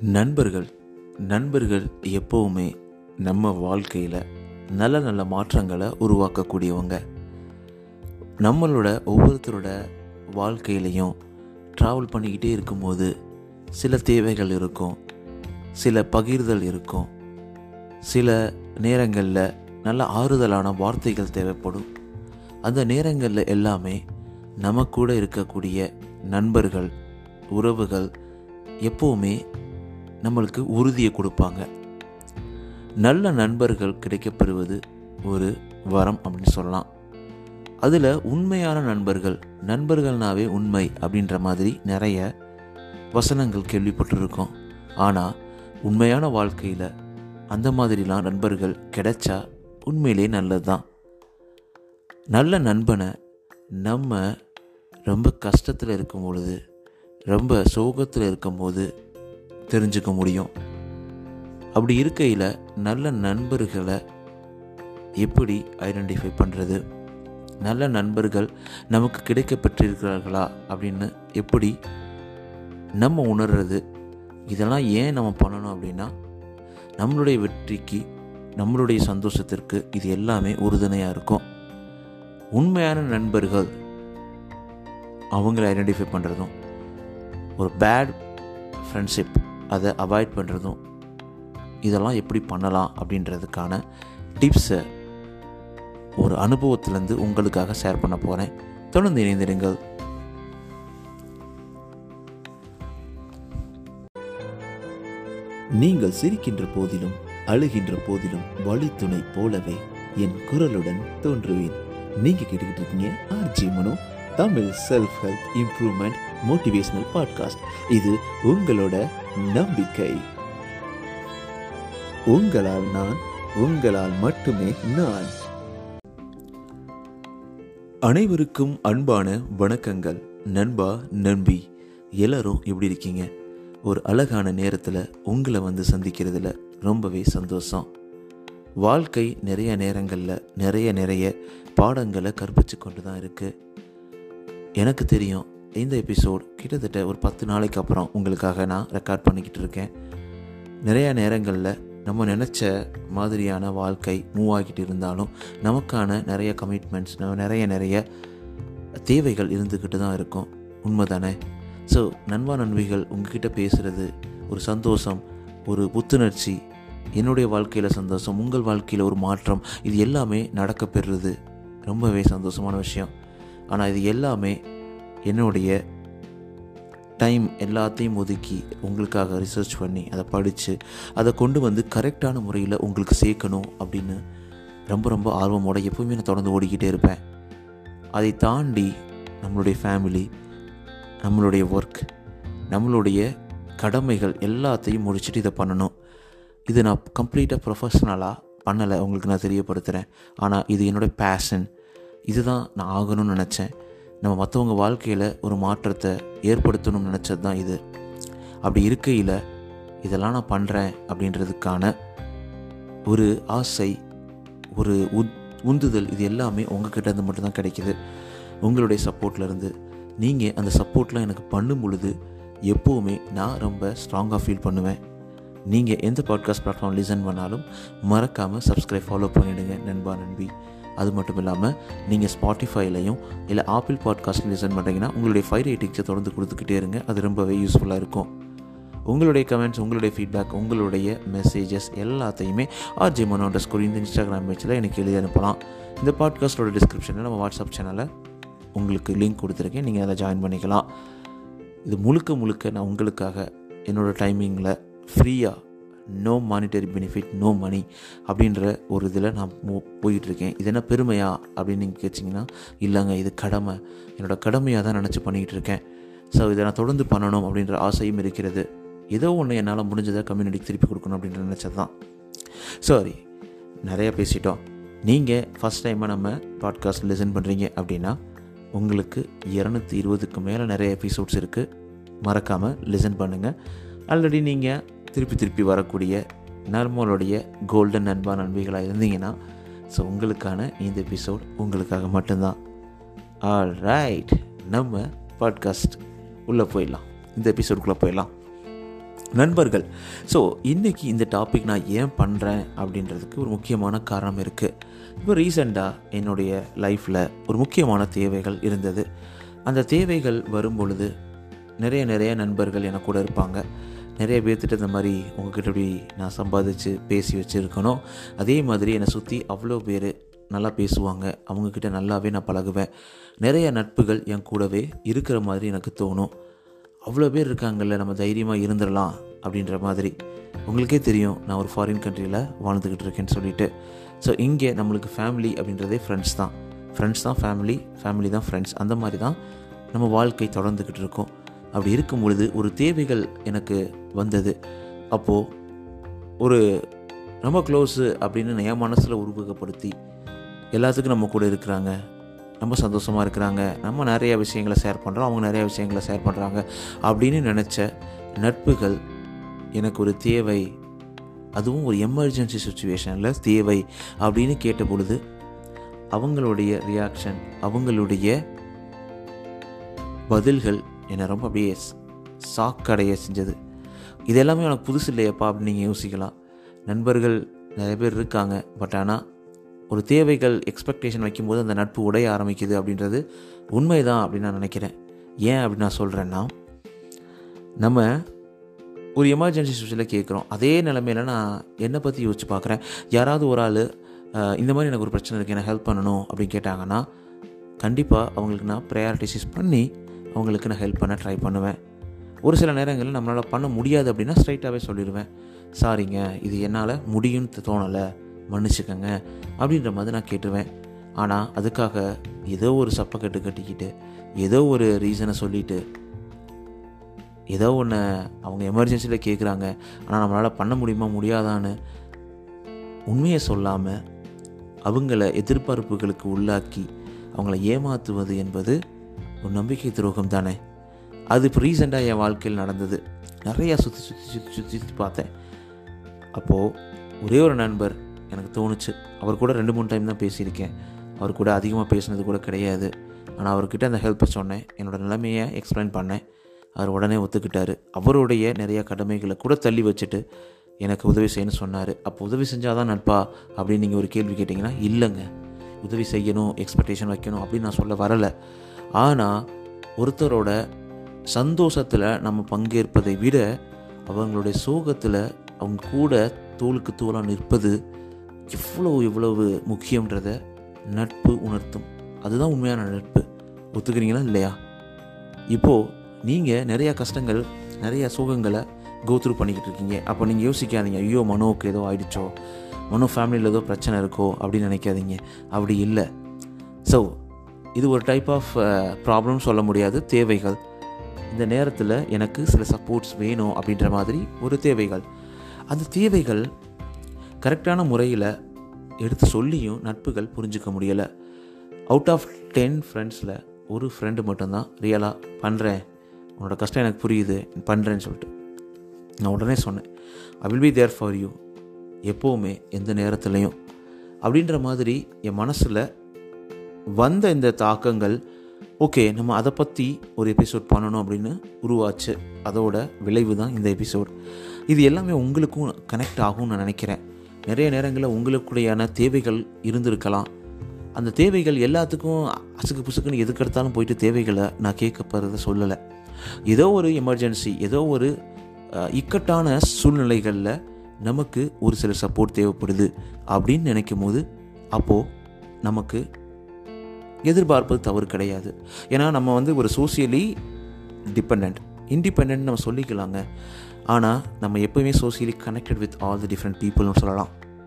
நண்பர்கள் நண்பர்கள் எப்போவுமே நம்ம வாழ்க்கையில் நல்ல நல்ல மாற்றங்களை உருவாக்கக்கூடியவங்க நம்மளோட ஒவ்வொருத்தரோட வாழ்க்கையிலையும் ட்ராவல் பண்ணிக்கிட்டே இருக்கும்போது சில தேவைகள் இருக்கும் சில பகிர்தல் இருக்கும் சில நேரங்களில் நல்ல ஆறுதலான வார்த்தைகள் தேவைப்படும் அந்த நேரங்களில் எல்லாமே நம்ம கூட இருக்கக்கூடிய நண்பர்கள் உறவுகள் எப்போவுமே நம்மளுக்கு உறுதியை கொடுப்பாங்க நல்ல நண்பர்கள் கிடைக்கப்பெறுவது ஒரு வரம் அப்படின்னு சொல்லலாம் அதில் உண்மையான நண்பர்கள் நண்பர்கள்னாவே உண்மை அப்படின்ற மாதிரி நிறைய வசனங்கள் கேள்விப்பட்டிருக்கோம் ஆனால் உண்மையான வாழ்க்கையில் அந்த மாதிரிலாம் நண்பர்கள் கிடைச்சா உண்மையிலே நல்லது தான் நல்ல நண்பனை நம்ம ரொம்ப கஷ்டத்தில் இருக்கும் பொழுது ரொம்ப சோகத்தில் இருக்கும்போது தெரிஞ்சுக்க முடியும் அப்படி இருக்கையில் நல்ல நண்பர்களை எப்படி ஐடென்டிஃபை பண்ணுறது நல்ல நண்பர்கள் நமக்கு கிடைக்கப்பட்டிருக்கிறார்களா அப்படின்னு எப்படி நம்ம உணர்றது இதெல்லாம் ஏன் நம்ம பண்ணணும் அப்படின்னா நம்மளுடைய வெற்றிக்கு நம்மளுடைய சந்தோஷத்திற்கு இது எல்லாமே உறுதுணையாக இருக்கும் உண்மையான நண்பர்கள் அவங்கள ஐடென்டிஃபை பண்ணுறதும் ஒரு பேட் ஃப்ரெண்ட்ஷிப் அதை அவாய்ட் பண்ணுறதும் இதெல்லாம் எப்படி பண்ணலாம் அப்படின்றதுக்கான டிப்ஸை ஒரு அனுபவத்திலேருந்து உங்களுக்காக ஷேர் பண்ண போகிறேன் தொடர்ந்து இணைந்திருங்கள் நீங்கள் சிரிக்கின்ற போதிலும் அழுகின்ற போதிலும் வழித்துணை போலவே என் குரலுடன் தோன்றுவேன் நீங்க கேட்டுக்கிட்டு இருக்கீங்க RJ Mano Tamil self help improvement motivational podcast இது உங்களோட நம்பிக்கை உங்களால் நான் உங்களால் மட்டுமே நான் அனைவருக்கும் அன்பான வணக்கங்கள் நண்பா நண்பி எல்லாரும் எப்படி இருக்கீங்க ஒரு அழகான நேரத்தில் உங்களை வந்து சந்திக்கிறதுல ரொம்பவே சந்தோஷம் வாழ்க்கை நிறைய நேரங்களில் நிறைய நிறைய பாடங்களை கற்பிச்சு கொண்டு தான் இருக்குது எனக்கு தெரியும் இந்த எபிசோட் கிட்டத்தட்ட ஒரு பத்து நாளைக்கு அப்புறம் உங்களுக்காக நான் ரெக்கார்ட் பண்ணிக்கிட்டு இருக்கேன் நிறைய நேரங்களில் நம்ம நினச்ச மாதிரியான வாழ்க்கை மூவ் ஆகிட்டு இருந்தாலும் நமக்கான நிறைய கமிட்மெண்ட்ஸ் நிறைய நிறைய தேவைகள் இருந்துக்கிட்டு தான் இருக்கும் உண்மை தானே ஸோ நண்பா நண்பிகள் உங்ககிட்ட பேசுகிறது ஒரு சந்தோஷம் ஒரு புத்துணர்ச்சி என்னுடைய வாழ்க்கையில் சந்தோஷம் உங்கள் வாழ்க்கையில் ஒரு மாற்றம் இது எல்லாமே நடக்க பெறுறது ரொம்பவே சந்தோஷமான விஷயம் ஆனால் இது எல்லாமே என்னுடைய டைம் எல்லாத்தையும் ஒதுக்கி உங்களுக்காக ரிசர்ச் பண்ணி அதை படித்து அதை கொண்டு வந்து கரெக்டான முறையில் உங்களுக்கு சேர்க்கணும் அப்படின்னு ரொம்ப ரொம்ப ஆர்வமோட எப்பவுமே நான் தொடர்ந்து ஓடிக்கிட்டே இருப்பேன் அதை தாண்டி நம்மளுடைய ஃபேமிலி நம்மளுடைய ஒர்க் நம்மளுடைய கடமைகள் எல்லாத்தையும் முடிச்சுட்டு இதை பண்ணணும் இது நான் கம்ப்ளீட்டாக ப்ரொஃபஷ்னலாக பண்ணலை உங்களுக்கு நான் தெரியப்படுத்துகிறேன் ஆனால் இது என்னோடய பேஷன் இதுதான் நான் ஆகணும்னு நினச்சேன் நம்ம மற்றவங்க வாழ்க்கையில் ஒரு மாற்றத்தை ஏற்படுத்தணும்னு நினச்சது தான் இது அப்படி இருக்கையில் இதெல்லாம் நான் பண்ணுறேன் அப்படின்றதுக்கான ஒரு ஆசை ஒரு உத் உந்துதல் இது எல்லாமே உங்ககிட்ட இருந்து மட்டும்தான் கிடைக்கிது உங்களுடைய சப்போர்ட்லேருந்து நீங்கள் அந்த சப்போர்ட்லாம் எனக்கு பண்ணும் பொழுது எப்போவுமே நான் ரொம்ப ஸ்ட்ராங்காக ஃபீல் பண்ணுவேன் நீங்கள் எந்த பாட்காஸ்ட் பிளாட்ஃபார்ம் லிசன் பண்ணாலும் மறக்காமல் சப்ஸ்கிரைப் ஃபாலோ பண்ணிவிடுங்க நண்பா நண்பி அது மட்டும் இல்லாமல் நீங்கள் ஸ்பாட்டிஃபைலையும் இல்லை ஆப்பிள் பாட்காஸ்ட் லிசன் பண்ணுறீங்கன்னா உங்களுடைய ஃபைவ் ரேட்டிங்ஸை தொடர்ந்து கொடுத்துக்கிட்டே இருங்க அது ரொம்பவே யூஸ்ஃபுல்லாக இருக்கும் உங்களுடைய கமெண்ட்ஸ் உங்களுடைய ஃபீட்பேக் உங்களுடைய மெசேஜஸ் எல்லாத்தையுமே ஆர்ஜி மனோட ஸ்கூல் இந்த இன்ஸ்டாகிராம் பேஜில் எனக்கு எழுதி அனுப்பலாம் இந்த பாட்காஸ்ட்டோட டிஸ்கிரிப்ஷனில் நம்ம வாட்ஸ்அப் சேனலை உங்களுக்கு லிங்க் கொடுத்துருக்கேன் நீங்கள் அதை ஜாயின் பண்ணிக்கலாம் இது முழுக்க முழுக்க நான் உங்களுக்காக என்னோடய டைமிங்கில் ஃப்ரீயாக no monetary benefit no money அப்படின்ற ஒரு இதில் நான் போயிட்டுருக்கேன் இது என்ன பெருமையா அப்படின்னு நீங்கள் கேட்டிங்கன்னா இல்லைங்க இது கடமை என்னோடய கடமையாக தான் நினச்சி பண்ணிக்கிட்டு இருக்கேன் ஸோ இதை நான் தொடர்ந்து பண்ணணும் அப்படின்ற ஆசையும் இருக்கிறது ஏதோ ஒன்று என்னால் முடிஞ்சதை கம்யூனிட்டிக்கு திருப்பி கொடுக்கணும் அப்படின்ற நினச்சது தான் சாரி நிறைய பேசிட்டோம் நீங்கள் ஃபஸ்ட் டைமாக நம்ம பாட்காஸ்ட் லிசன் பண்ணுறீங்க அப்படின்னா உங்களுக்கு இரநூத்தி இருபதுக்கு மேலே நிறைய எபிசோட்ஸ் இருக்குது மறக்காமல் லிசன் பண்ணுங்கள் ஆல்ரெடி நீங்கள் திருப்பி திருப்பி வரக்கூடிய நம்மளுடைய கோல்டன் நண்பா நண்பிகளாக இருந்தீங்கன்னா ஸோ உங்களுக்கான இந்த எபிசோட் உங்களுக்காக மட்டும்தான் ஆல் ரைட் நம்ம பாட்காஸ்ட் உள்ளே போயிடலாம் இந்த எபிசோடுக்குள்ளே போயிடலாம் நண்பர்கள் ஸோ இன்றைக்கி இந்த டாபிக் நான் ஏன் பண்ணுறேன் அப்படின்றதுக்கு ஒரு முக்கியமான காரணம் இருக்குது இப்போ ரீசெண்டாக என்னுடைய லைஃப்பில் ஒரு முக்கியமான தேவைகள் இருந்தது அந்த தேவைகள் வரும் பொழுது நிறைய நிறைய நண்பர்கள் எனக்கு கூட இருப்பாங்க நிறைய பேர்த்திட்ட இந்த மாதிரி உங்ககிட்ட இப்படி நான் சம்பாதிச்சு பேசி வச்சுருக்கணும் அதே மாதிரி என்னை சுற்றி அவ்வளோ பேர் நல்லா பேசுவாங்க அவங்கக்கிட்ட நல்லாவே நான் பழகுவேன் நிறைய நட்புகள் என் கூடவே இருக்கிற மாதிரி எனக்கு தோணும் அவ்வளோ பேர் இருக்காங்கல்ல நம்ம தைரியமாக இருந்துடலாம் அப்படின்ற மாதிரி உங்களுக்கே தெரியும் நான் ஒரு ஃபாரின் கண்ட்ரியில் வாழ்ந்துக்கிட்டு இருக்கேன்னு சொல்லிட்டு ஸோ இங்கே நம்மளுக்கு ஃபேமிலி அப்படின்றதே ஃப்ரெண்ட்ஸ் தான் ஃப்ரெண்ட்ஸ் தான் ஃபேமிலி ஃபேமிலி தான் ஃப்ரெண்ட்ஸ் அந்த மாதிரி தான் நம்ம வாழ்க்கை தொடர்ந்துக்கிட்டு இருக்கோம் அப்படி இருக்கும் பொழுது ஒரு தேவைகள் எனக்கு வந்தது அப்போது ஒரு ரொம்ப க்ளோஸு அப்படின்னு என் மனசில் உருவகப்படுத்தி எல்லாத்துக்கும் நம்ம கூட இருக்கிறாங்க ரொம்ப சந்தோஷமாக இருக்கிறாங்க நம்ம நிறைய விஷயங்களை ஷேர் பண்ணுறோம் அவங்க நிறைய விஷயங்களை ஷேர் பண்ணுறாங்க அப்படின்னு நினச்ச நட்புகள் எனக்கு ஒரு தேவை அதுவும் ஒரு எமர்ஜென்சி சுச்சுவேஷனில் தேவை அப்படின்னு கேட்ட பொழுது அவங்களுடைய ரியாக்ஷன் அவங்களுடைய பதில்கள் என்னை ரொம்ப அப்படியே சாக்கடைய செஞ்சது இது எல்லாமே எனக்கு புதுசு இல்லையப்பா அப்படின்னு நீங்கள் யோசிக்கலாம் நண்பர்கள் நிறைய பேர் இருக்காங்க பட் ஆனால் ஒரு தேவைகள் எக்ஸ்பெக்டேஷன் வைக்கும்போது அந்த நட்பு உடைய ஆரம்பிக்குது அப்படின்றது உண்மைதான் அப்படின்னு நான் நினைக்கிறேன் ஏன் அப்படின்னு நான் சொல்கிறேன்னா நம்ம ஒரு எமர்ஜென்சி சுச்சுவேஷனில் கேட்குறோம் அதே நிலமையில நான் என்னை பற்றி யோசிச்சு பார்க்குறேன் யாராவது ஒரு ஆள் இந்த மாதிரி எனக்கு ஒரு பிரச்சனை இருக்குது எனக்கு ஹெல்ப் பண்ணணும் அப்படின்னு கேட்டாங்கன்னா கண்டிப்பாக அவங்களுக்கு நான் ப்ரையாரிட்டிசைஸ் பண்ணி அவங்களுக்கு நான் ஹெல்ப் பண்ண ட்ரை பண்ணுவேன் ஒரு சில நேரங்களில் நம்மளால் பண்ண முடியாது அப்படின்னா ஸ்ட்ரைட்டாகவே சொல்லிடுவேன் சாரிங்க இது என்னால் முடியும்னு தோணலை மன்னிச்சுக்கோங்க அப்படின்ற மாதிரி நான் கேட்டுருவேன் ஆனால் அதுக்காக ஏதோ ஒரு சப்பக்கட்டு கட்டிக்கிட்டு ஏதோ ஒரு ரீசனை சொல்லிவிட்டு ஏதோ ஒன்று அவங்க எமர்ஜென்சியில் கேட்குறாங்க ஆனால் நம்மளால் பண்ண முடியுமா முடியாதான்னு உண்மையை சொல்லாமல் அவங்கள எதிர்பார்ப்புகளுக்கு உள்ளாக்கி அவங்கள ஏமாற்றுவது என்பது ஒரு நம்பிக்கை துரோகம் தானே அது இப்போ ரீசெண்டாக என் வாழ்க்கையில் நடந்தது நிறையா சுற்றி சுற்றி சுற்றி சுற்றி சுற்றி பார்த்தேன் அப்போது ஒரே ஒரு நண்பர் எனக்கு தோணுச்சு அவர் கூட ரெண்டு மூணு டைம் தான் பேசியிருக்கேன் அவர் கூட அதிகமாக பேசினது கூட கிடையாது ஆனால் அவர்கிட்ட அந்த ஹெல்ப்பை சொன்னேன் என்னோடய நிலைமையை எக்ஸ்பிளைன் பண்ணேன் அவர் உடனே ஒத்துக்கிட்டார் அவருடைய நிறைய கடமைகளை கூட தள்ளி வச்சுட்டு எனக்கு உதவி செய்யணும்னு சொன்னார் அப்போ உதவி செஞ்சால் தான் நட்பா அப்படின்னு நீங்கள் ஒரு கேள்வி கேட்டிங்கன்னா இல்லைங்க உதவி செய்யணும் எக்ஸ்பெக்டேஷன் வைக்கணும் அப்படின்னு நான் சொல்ல வரலை ஆனால் ஒருத்தரோட சந்தோஷத்தில் நம்ம பங்கேற்பதை விட அவங்களுடைய சோகத்தில் அவங்க கூட தோளுக்கு தோளாக நிற்பது எவ்வளோ எவ்வளவு முக்கியன்றத நட்பு உணர்த்தும் அதுதான் உண்மையான நட்பு ஒத்துக்கிறீங்களா இல்லையா இப்போது நீங்கள் நிறையா கஷ்டங்கள் நிறையா சோகங்களை கோத்ரூ பண்ணிக்கிட்டு இருக்கீங்க அப்போ நீங்கள் யோசிக்காதீங்க ஐயோ மனோவுக்கு ஏதோ ஆயிடுச்சோ மனோ ஃபேமிலியில் ஏதோ பிரச்சனை இருக்கோ அப்படின்னு நினைக்காதீங்க அப்படி இல்லை ஸோ இது ஒரு டைப் ஆஃப் ப்ராப்ளம் சொல்ல முடியாது தேவைகள் இந்த நேரத்தில் எனக்கு சில சப்போர்ட்ஸ் வேணும் அப்படின்ற மாதிரி ஒரு தேவைகள் அந்த தேவைகள் கரெக்டான முறையில் எடுத்து சொல்லியும் நட்புகள் புரிஞ்சிக்க முடியலை அவுட் ஆஃப் டென் ஃப்ரெண்ட்ஸில் ஒரு ஃப்ரெண்டு மட்டும்தான் ரியலாக பண்ணுறேன் உன்னோட கஷ்டம் எனக்கு புரியுது பண்ணுறேன்னு சொல்லிட்டு நான் உடனே சொன்னேன் I will be there for you எப்போவுமே எந்த நேரத்துலையும் அப்படின்ற மாதிரி என் மனசில் வந்த இந்த தாக்கங்கள் ஓகே நம்ம அதை பற்றி ஒரு எபிசோட் பண்ணணும் அப்படின்னு உருவாச்சு அதோட விளைவு தான் இந்த எபிசோட் இது எல்லாமே உங்களுக்கும் கனெக்ட் ஆகும்னு நான் நினைக்கிறேன் நிறைய நேரங்களில் உங்களுக்குடையான தேவைகள் இருந்திருக்கலாம் அந்த தேவைகள் எல்லாத்துக்கும் அசுக்கு புசுக்குன்னு எதுக்கெடுத்தாலும் போயிட்டு தேவைகளை நான் கேட்கப்படுறத சொல்லலை ஏதோ ஒரு எமர்ஜென்சி ஏதோ ஒரு இக்கட்டான சூழ்நிலைகளில் நமக்கு ஒரு சில சப்போர்ட் தேவைப்படுது அப்படின்னு நினைக்கும் போது அப்போது நமக்கு எதிர்பார்ப்பது தவறு கிடையாது ஏன்னா நம்ம வந்து ஒரு சோசியலி டிபெண்ட் இண்டிபெண்ட் நம்ம சொல்லிக்கலாங்க ஆனால் நம்ம எப்போயுமே socially connected with all the different பீப்புள்னு சொல்லலாம்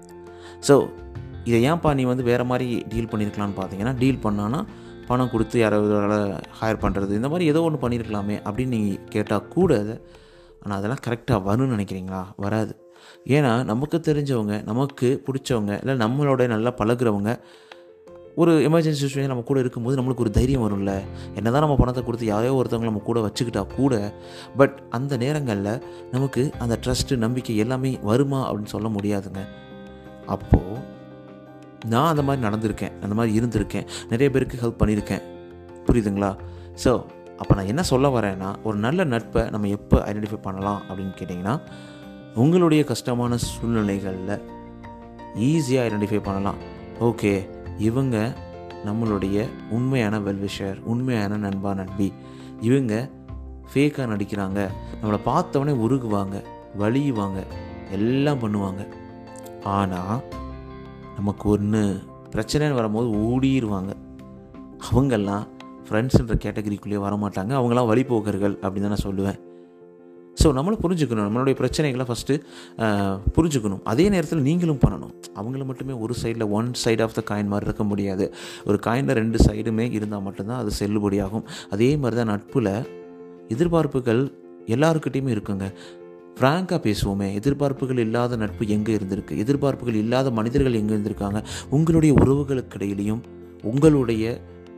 ஸோ இதை ஏன்ப்பா நீ வந்து வேறு மாதிரி டீல் பண்ணியிருக்கலான்னு பார்த்தீங்கன்னா டீல் பண்ணான்னா பணம் கொடுத்து யாராவது ஹையர் பண்ணுறது இந்த மாதிரி ஏதோ ஒன்று பண்ணியிருக்கலாமே அப்படின்னு நீங்கள் கேட்டால் கூட ஆனால் அதெல்லாம் கரெக்டாக வரும்னு நினைக்கிறீங்களா வராது ஏன்னா நமக்கு தெரிஞ்சவங்க நமக்கு பிடிச்சவங்க இல்லை நம்மளோட நல்லா பழகுறவங்க ஒரு எமர்ஜென்சி சுச்சுவேஷன் நம்ம கூட இருக்கும்போது நம்மளுக்கு ஒரு தைரியம் வரும்ல என்ன தான் நம்ம பணத்தை கொடுத்து யாரையோ ஒருத்தவங்க நம்ம கூட வச்சுக்கிட்டா கூட பட் அந்த நேரங்களில் நமக்கு அந்த ட்ரஸ்ட்டு நம்பிக்கை எல்லாமே வருமா அப்படின்னு சொல்ல முடியாதுங்க அப்போது நான் அந்த மாதிரி நடந்திருக்கேன் அந்த மாதிரி இருந்திருக்கேன் நிறைய பேருக்கு ஹெல்ப் பண்ணியிருக்கேன் புரியுதுங்களா ஸோ அப்போ நான் என்ன சொல்ல வரேன்னா ஒரு நல்ல நட்பை நம்ம எப்போ ஐடென்டிஃபை பண்ணலாம் அப்படின்னு கேட்டிங்கன்னா உங்களுடைய கஷ்டமான சூழ்நிலைகளில் ஈஸியாக ஐடென்டிஃபை பண்ணலாம் ஓகே இவங்க நம்மளுடைய உண்மையான வெல்விஷர் உண்மையான நண்பா நண்பி இவங்க ஃபேக்காக நடிக்கிறாங்க நம்மளை பார்த்தவொடனே உருகுவாங்க வலியுவாங்க எல்லாம் பண்ணுவாங்க ஆனால் நமக்கு ஒன்று பிரச்சனைன்னு வரும்போது ஓடிடுவாங்க அவங்கெல்லாம் ஃப்ரெண்ட்ஸுன்ற கேட்டகரிக்குள்ளேயே வரமாட்டாங்க அவங்களாம் வழிபோக்கர்கள் அப்படின்னு தான் நான் சொல்லுவேன் ஸோ நம்மளும் புரிஞ்சுக்கணும் நம்மளுடைய பிரச்சனைகளை ஃபஸ்ட்டு புரிஞ்சுக்கணும் அதே நேரத்தில் நீங்களும் பண்ணணும் அவங்கள மட்டுமே ஒரு சைடில் one side of the coin மாதிரி இருக்க முடியாது ஒரு காயினில் ரெண்டு சைடுமே இருந்தால் மட்டும்தான் அது செல்லுபடியாகும் அதே மாதிரி தான் நட்பில் எதிர்பார்ப்புகள் எல்லாருக்கிட்டேயுமே இருக்குங்க ஃப்ராங்காக பேசுவோமே எதிர்பார்ப்புகள் இல்லாத நட்பு எங்கே இருந்திருக்கு எதிர்பார்ப்புகள் இல்லாத மனிதர்கள் எங்கே இருந்திருக்காங்க உங்களுடைய உறவுகளுக்கு இடையிலையும் உங்களுடைய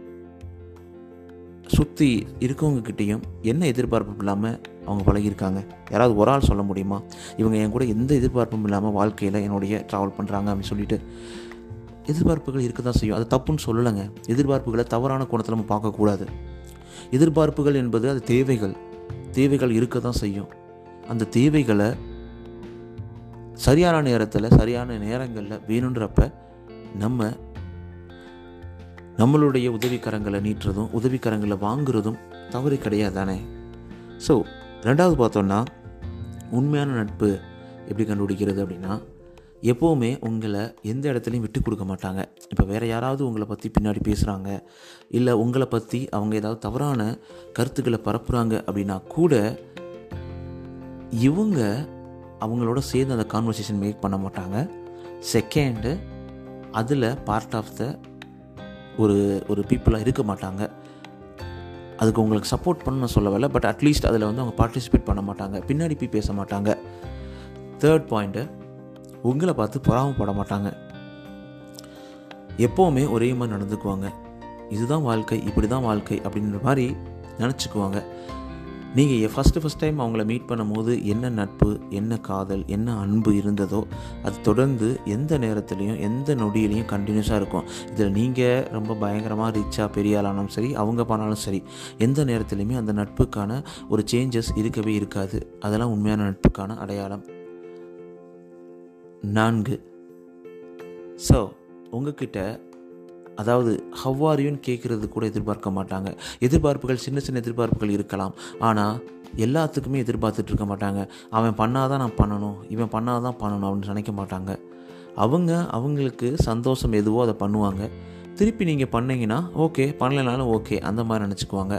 சுற்றி இருக்கவங்கக்கிட்டேயும் என்ன எதிர்பார்ப்பும் இல்லாமல் அவங்க பழகியிருக்காங்க யாராவது ஒரு ஆள் சொல்ல முடியுமா இவங்க என் கூட எந்த எதிர்பார்ப்பும் இல்லாமல் வாழ்க்கையில் என்னுடைய ட்ராவல் பண்ணுறாங்க அப்படின்னு சொல்லிட்டு எதிர்பார்ப்புகள் இருக்க தான் செய்யும் அது தப்புன்னு சொல்லலைங்க எதிர்பார்ப்புகளை தவறான கோணத்தில் நம்ம பார்க்கக்கூடாது எதிர்பார்ப்புகள் என்பது அது தேவைகள் தேவைகள் இருக்க தான் செய்யும் அந்த தேவைகளை சரியான நேரத்தில் சரியான நேரங்களில் வேணுன்றப்ப நம்ம நம்மளுடைய உதவிக்கரங்களை நீட்டுறதும் உதவிக்கரங்களை வாங்குறதும் தவறு கிடையாது தானே ஸோ ரெண்டாவது பார்த்தோன்னா உண்மையான நட்பு எப்படி கண்டுபிடிக்கிறது அப்படின்னா எப்போவுமே உங்களை எந்த இடத்துலையும் விட்டு கொடுக்க மாட்டாங்க இப்போ வேறு யாராவது உங்களை பற்றி பின்னாடி பேசுகிறாங்க இல்லை உங்களை பற்றி அவங்க ஏதாவது தவறான கருத்துக்களை பரப்புகிறாங்க அப்படின்னா கூட இவங்க அவங்களோட சேர்ந்து அந்த கான்வர்சேஷன் மேக் பண்ண மாட்டாங்க செகண்டு அதில் பார்ட் ஆஃப் த ஒரு ஒரு பீப்புளாக இருக்க மாட்டாங்க அதுக்கு உங்களுக்கு சப்போர்ட் பண்ண சொல்ல வரல பட் அட்லீஸ்ட் அதில் வந்து அவங்க பார்ட்டிசிபேட் பண்ண மாட்டாங்க பின்னாடி போய் பேச மாட்டாங்க தேர்ட் பாயிண்ட்டு உங்களை பார்த்து பொறாமப்பட மாட்டாங்க எப்போவுமே ஒரே மாதிரி நடந்துக்குவாங்க இதுதான் வாழ்க்கை இப்படி தான் வாழ்க்கை அப்படின்ற மாதிரி நினச்சிக்குவாங்க நீங்கள் ஃபஸ்ட்டு ஃபஸ்ட் டைம் அவங்கள மீட் பண்ணும்போது என்ன நட்பு என்ன காதல் என்ன அன்பு இருந்ததோ அது தொடர்ந்து எந்த நேரத்துலையும் எந்த நொடியிலையும் கண்டினியூஸாக இருக்கும் இதில் நீங்கள் ரொம்ப பயங்கரமாக ரிச்சாக பெரிய ஆளானாலும் சரி அவங்க பண்ணாலும் சரி எந்த நேரத்துலையுமே அந்த நட்புக்கான ஒரு சேஞ்சஸ் இருக்கவே இருக்காது அதெல்லாம் உண்மையான நட்புக்கான அடையாளம் நான்கு ஸோ உங்ககிட்ட அதாவது ஹவ்வாரியுன்னு கேட்குறது கூட எதிர்பார்க்க மாட்டாங்க எதிர்பார்ப்புகள் சின்ன சின்ன எதிர்பார்ப்புகள் இருக்கலாம் ஆனால் எல்லாத்துக்குமே எதிர்பார்த்துட்டு இருக்க மாட்டாங்க அவன் பண்ணாதான் நான் பண்ணணும் இவன் பண்ணாதான் பண்ணணும் அப்படின்னு நினைக்க மாட்டாங்க அவங்க அவங்களுக்கு சந்தோஷம் எதுவோ அதை பண்ணுவாங்க திருப்பி நீங்கள் பண்ணீங்கன்னா ஓகே பண்ணலைனாலும் ஓகே அந்த மாதிரி நினச்சிக்குவாங்க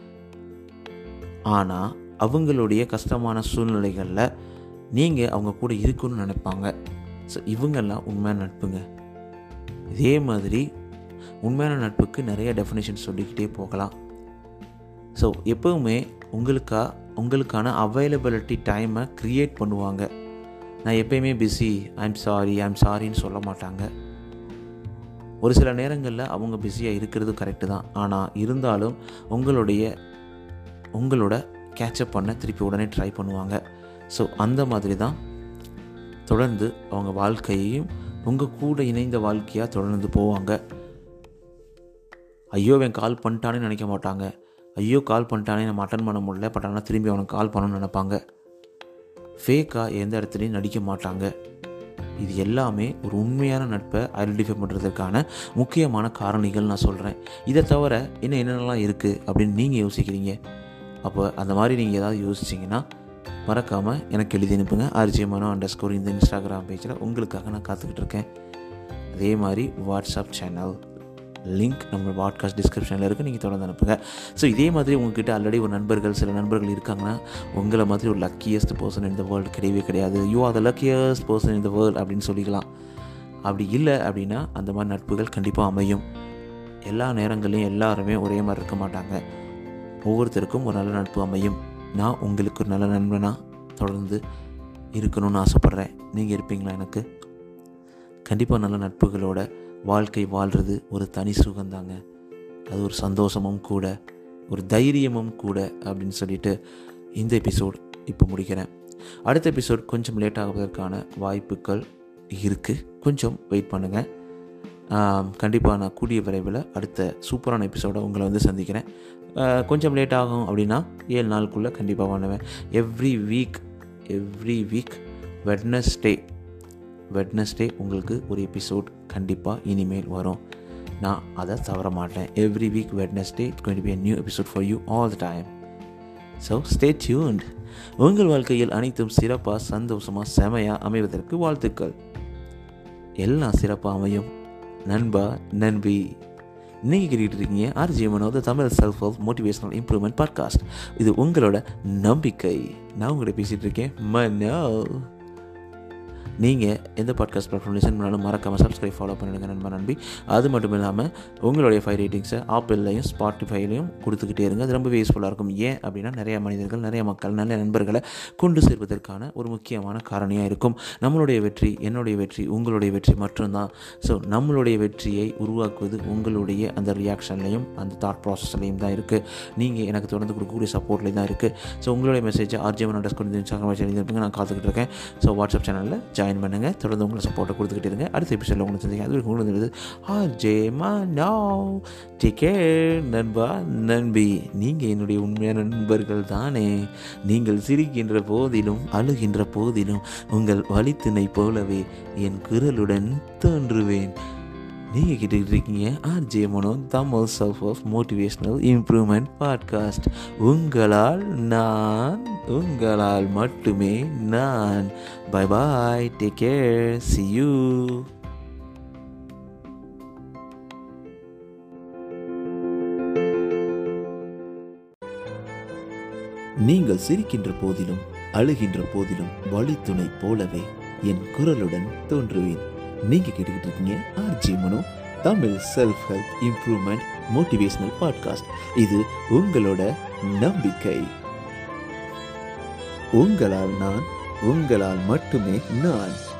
ஆனால் அவங்களுடைய கஷ்டமான சூழ்நிலைகளில் நீங்கள் அவங்க கூட இருக்கணும்னு நினைப்பாங்க ஸோ இவங்கெல்லாம் உண்மையான நட்புங்க இதே மாதிரி உண்மையான நட்புக்கு நிறைய டெஃபினேஷன் சொல்லிக்கிட்டே போகலாம் ஸோ எப்போவுமே உங்களுக்கா உங்களுக்கான அவைலபிலிட்டி டைமை க்ரியேட் பண்ணுவாங்க நான் எப்பயுமே பிஸி ஐம் சாரி ஐம் சாரின்னு சொல்ல மாட்டாங்க ஒரு சில நேரங்களில் அவங்க பிஸியாக இருக்கிறது கரெக்டு தான் ஆனால் இருந்தாலும் உங்களுடைய உங்களோட கேட்சப் பண்ண திருப்பி உடனே ட்ரை பண்ணுவாங்க ஸோ அந்த மாதிரி தான் தொடர்ந்து அவங்க வாழ்க்கையையும் உங்கள் கூட இணைந்த வாழ்க்கையாக தொடர்ந்து போவாங்க ஐயோ அவன் கால் பண்ணிட்டானே நினைக்க மாட்டாங்க ஐயோ கால் பண்ணிட்டானே நம்ம அட்டன் பண்ண முடியல பட் ஆனால் திரும்பி அவனுக்கு கால் பண்ணணும்னு நினைப்பாங்க ஃபேக்காக எந்த இடத்துலையும் நடிக்க மாட்டாங்க இது எல்லாமே ஒரு உண்மையான நட்பை ஐடென்டிஃபை பண்ணுறதுக்கான முக்கியமான காரணிகள் நான் சொல்கிறேன் இதை தவிர இன்னும் என்னென்னலாம் இருக்குது அப்படின்னு நீங்கள் யோசிக்கிறீங்க அப்போ அந்த மாதிரி நீங்கள் ஏதாவது யோசிச்சிங்கன்னா மறக்காமல் எனக்கு எழுதி அனுப்புங்க ஆர்ஜிஎம்மானோ அண்டர் ஸ்கோர் இந்த இன்ஸ்டாகிராம் பேஜில் உங்களுக்காக நான் காத்துக்கிட்டு இருக்கேன் அதே மாதிரி வாட்ஸ்அப் சேனல் லிங்க் நம்ம பாட்காஸ்ட் டிஸ்கிரிப்ஷனில் இருக்குது நீங்கள் தொடர்ந்து அனுப்புங்க ஸோ இதே மாதிரி உங்ககிட்ட ஆல்ரெடி ஒரு நண்பர்கள் சில நண்பர்கள் இருக்காங்கன்னா உங்களை மாதிரி ஒரு லக்கியஸ்ட் பர்சன் இந்த வேர்ல்டு கிடையவே கிடையாது you are the luckiest person இந்த வேர்ல்டு அப்படின்னு சொல்லிக்கலாம் அப்படி இல்லை அப்படின்னா அந்த மாதிரி நட்புகள் கண்டிப்பாக அமையும் எல்லா நேரங்களையும் எல்லாருமே ஒரே மாதிரி இருக்க மாட்டாங்க ஒவ்வொருத்தருக்கும் ஒரு நல்ல நட்பு அமையும் நான் உங்களுக்கு ஒரு நல்ல நண்பனாக தொடர்ந்து இருக்கணும்னு ஆசைப்பட்றேன் நீங்கள் இருப்பீங்களா எனக்கு கண்டிப்பாக நல்ல நட்புகளோட வாழ்க்கை வாழ்கிறது ஒரு தனி சுகந்தாங்க அது ஒரு சந்தோஷமும் கூட ஒரு தைரியமும் கூட அப்படின்னு சொல்லிட்டு இந்த எபிசோட் இப்போ முடிக்கிறேன் அடுத்த எபிசோட் கொஞ்சம் லேட் ஆகுவதற்கான வாய்ப்புகள் இருக்குது கொஞ்சம் வெயிட் பண்ணுங்கள் கண்டிப்பாக நான் கூடிய விரைவில் அடுத்த சூப்பரான எபிசோட உங்களை வந்து சந்திக்கிறேன் ஆஹ் கொஞ்சம் லேட் ஆகும் அப்படின்னா ஏழு நாளுக்குள்ளே கண்டிப்பாக பண்ணுவேன் every week every week Wednesday Wednesday உங்களுக்கு ஒரு எபிசோட் கண்டிப்பாக இனிமேல் வரும் நான் அதை தவற மாட்டேன் every week Wednesday it going be a new episode for you all the time so stay tuned உங்கள் வாழ்க்கையில் அனைத்தும் சிறப்பாக சந்தோஷமாக செமையாக அமைவதற்கு வாழ்த்துக்கள் எல்லாம் சிறப்பாக அமையும் நண்பா நண்பி நீங்கள் கேட்டுட்டு இருக்கீங்க ஆர்ஜி மனோத Tamil self help motivational improvement podcast இது உங்களோட நம்பிக்கை நான் உங்கள்கிட்ட பேசிகிட்டு இருக்கேன் மனோ நீங்கள் எந்த பாட்காஸ்ட் பிளாட்ஃபார்ம் லிசன் பண்ணாலும் மறக்காமல் சப்ஸ்கிரைப் ஃபாலோ பண்ணிடுங்க நண்பா நம்பி அது மட்டும் இல்லாமல் உங்களுடைய ஃபைவ் ரேட்டிங்ஸை ஆப்பிள்லையும் ஸ்பாட்டிஃபைலையும் கொடுத்துக்கிட்டே இருங்க அது ரொம்பவே யூஸ்ஃபுல்லாக இருக்கும் ஏன் அப்படின்னா நிறைய மனிதர்கள் நிறைய மக்கள் நல்ல நண்பர்களை கொண்டு சேர்வதற்கான ஒரு முக்கியமான காரணியாக இருக்கும் நம்மளுடைய வெற்றி என்னுடைய வெற்றி உங்களுடைய வெற்றி மட்டும்தான் ஸோ நம்மளுடைய வெற்றியை உருவாக்குவது உங்களுடைய அந்த ரியாக்ஷன்லையும் அந்த தாட் ப்ராசஸ்லையும் தான் இருக்குது நீங்கள் எனக்கு தொடர்ந்து கொடுக்கக்கூடிய சப்போர்ட்லேயும் தான் இருக்குது ஸோ உங்களுடைய மெசேஜை ஆர்ஜிஎம் அண்டர் ஸ்கூல் இன்ஸ்டாகிராம் எழுதியிருப்பீங்க நான் காத்துக்கிட்டு இருக்கேன் ஸோ வாட்ஸ்அப் சேனலில் ஜாயின் பண்ணுங்கள் தொடர்ந்து உங்களை சப்போர்ட்டை கொடுத்துக்கிட்டு இருங்க அடுத்த எபிசோடில் உங்களுக்கு சந்திங்க அது வரைக்கும் உங்களுக்கு ஆர்ஜே நோ டேக் கேர் நண்பா நண்பி நீங்கள் என்னுடைய உண்மையான நண்பர்கள் தானே நீங்கள் சிரிக்கின்ற போதிலும் அழுகின்ற போதிலும் உங்கள் வழித்துணை போலவே என் குரலுடன் தோன்றுவேன் நீங்கள் கேட்டுக்கிட்டு இருக்கீங்க RJ Mano Tamil self of motivational improvement podcast உங்களால் நான் உங்களால் மட்டுமே நான் bye bye take care see you நீங்கள் சிரிக்கின்ற போதிலும் அழுகின்ற போதிலும் வழித்துணை போலவே என் குரலுடன் தோன்றுவேன் நீங்க கேட்டுக்கிட்டு இருக்கீங்க RJ Mano Tamil self help improvement motivational podcast இது உங்களோட நம்பிக்கை உங்களால் நான் உங்களால் மட்டுமே நான்